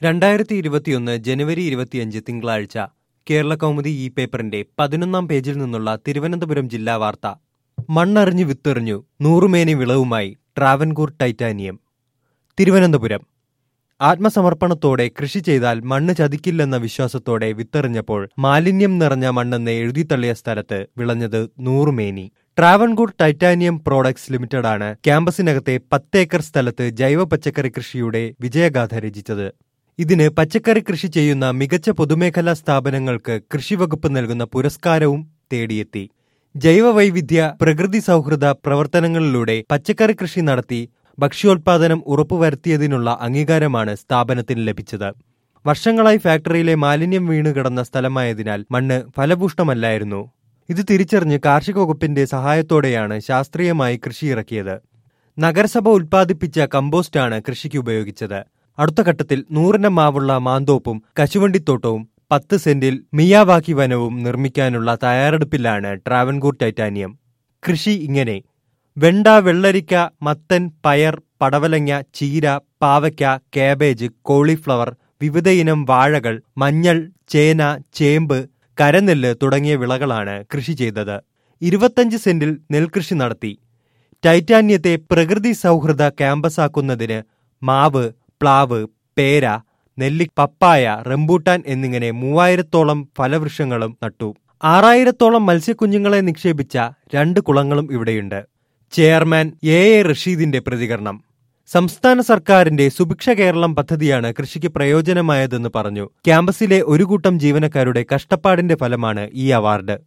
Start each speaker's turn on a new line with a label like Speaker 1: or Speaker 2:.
Speaker 1: രണ്ടായിരത്തി ഇരുപത്തിയൊന്ന് ജനുവരി ഇരുപത്തിയഞ്ച് തിങ്കളാഴ്ച കേരള കൗമുദി ഈ പേപ്പറിന്റെ പതിനൊന്നാം പേജിൽ നിന്നുള്ള തിരുവനന്തപുരം ജില്ലാ വാർത്ത മണ്ണറിഞ്ഞു വിത്തെറിഞ്ഞു നൂറുമേനി വിളവുമായി ട്രാവൻകൂർ ടൈറ്റാനിയം തിരുവനന്തപുരം ആത്മസമർപ്പണത്തോടെ കൃഷി ചെയ്താൽ മണ്ണ് ചതിക്കില്ലെന്ന വിശ്വാസത്തോടെ വിത്തെറിഞ്ഞപ്പോൾ മാലിന്യം നിറഞ്ഞ മണ്ണെന്ന് എഴുതിത്തള്ളിയ സ്ഥലത്ത് വിളഞ്ഞത് നൂറുമേനി ട്രാവൻകൂർ ടൈറ്റാനിയം പ്രോഡക്ട്സ് ലിമിറ്റഡാണ് ക്യാമ്പസിനകത്തെ പത്തേക്കർ സ്ഥലത്ത് ജൈവ പച്ചക്കറി കൃഷിയുടെ വിജയഗാഥ രചിച്ചത് ഇതിന് പച്ചക്കറി കൃഷി ചെയ്യുന്ന മികച്ച പൊതുമേഖലാ സ്ഥാപനങ്ങൾക്ക് കൃഷിവകുപ്പ് നൽകുന്ന പുരസ്കാരവും തേടിയെത്തി ജൈവവൈവിധ്യ പ്രകൃതി സൗഹൃദ പ്രവർത്തനങ്ങളിലൂടെ പച്ചക്കറി കൃഷി നടത്തി ഭക്ഷ്യോൽപാദനം ഉറപ്പുവരുത്തിയതിനുള്ള അംഗീകാരമാണ് സ്ഥാപനത്തിന് ലഭിച്ചത് വർഷങ്ങളായി ഫാക്ടറിയിലെ മാലിന്യം വീണുകിടന്ന സ്ഥലമായതിനാൽ മണ്ണ് ഫലഭൂഷ്ടമല്ലായിരുന്നു ഇത് തിരിച്ചറിഞ്ഞ് കാർഷിക വകുപ്പിന്റെ സഹായത്തോടെയാണ് ശാസ്ത്രീയമായി കൃഷി ഇറക്കിയത് നഗരസഭ ഉൽപ്പാദിപ്പിച്ച കമ്പോസ്റ്റാണ് കൃഷിക്ക് ഉപയോഗിച്ചത് അടുത്ത ഘട്ടത്തിൽ നൂറിനം മാവുള്ള മാന്തോപ്പും കശുവണ്ടിത്തോട്ടവും പത്ത് സെന്റിൽ മിയാവാക്കി വനവും നിർമ്മിക്കാനുള്ള തയ്യാറെടുപ്പിലാണ് ട്രാവൻകൂർ ടൈറ്റാനിയം കൃഷി ഇങ്ങനെ വെണ്ട വെള്ളരിക്ക മത്തൻ പയർ പടവലങ്ങ ചീര പാവയ്ക്ക കാബേജ് കോളിഫ്ലവർ വിവിധയിനം വാഴകൾ മഞ്ഞൾ ചേന ചേമ്പ് കരനെല്ല് തുടങ്ങിയ വിളകളാണ് കൃഷി ചെയ്തത് ഇരുപത്തഞ്ച് സെന്റിൽ നെൽകൃഷി നടത്തി ടൈറ്റാന്യത്തെ പ്രകൃതി സൗഹൃദ ക്യാമ്പസാക്കുന്നതിന് മാവ് പ്ലാവ് പേര നെല്ലി പപ്പായ റംബൂട്ടാൻ എന്നിങ്ങനെ മൂവായിരത്തോളം ഫലവൃക്ഷങ്ങളും നട്ടു ആറായിരത്തോളം മത്സ്യക്കുഞ്ഞുങ്ങളെ നിക്ഷേപിച്ച രണ്ട് കുളങ്ങളും ഇവിടെയുണ്ട് ചെയർമാൻ എ എ റഷീദിന്റെ പ്രതികരണം സംസ്ഥാന സർക്കാരിന്റെ സുഭിക്ഷ കേരളം പദ്ധതിയാണ് കൃഷിക്ക് പ്രയോജനമായതെന്ന് പറഞ്ഞു ക്യാമ്പസിലെ ഒരു കൂട്ടം ജീവനക്കാരുടെ കഷ്ടപ്പാടിന്റെ ഫലമാണ് ഈ അവാർഡ്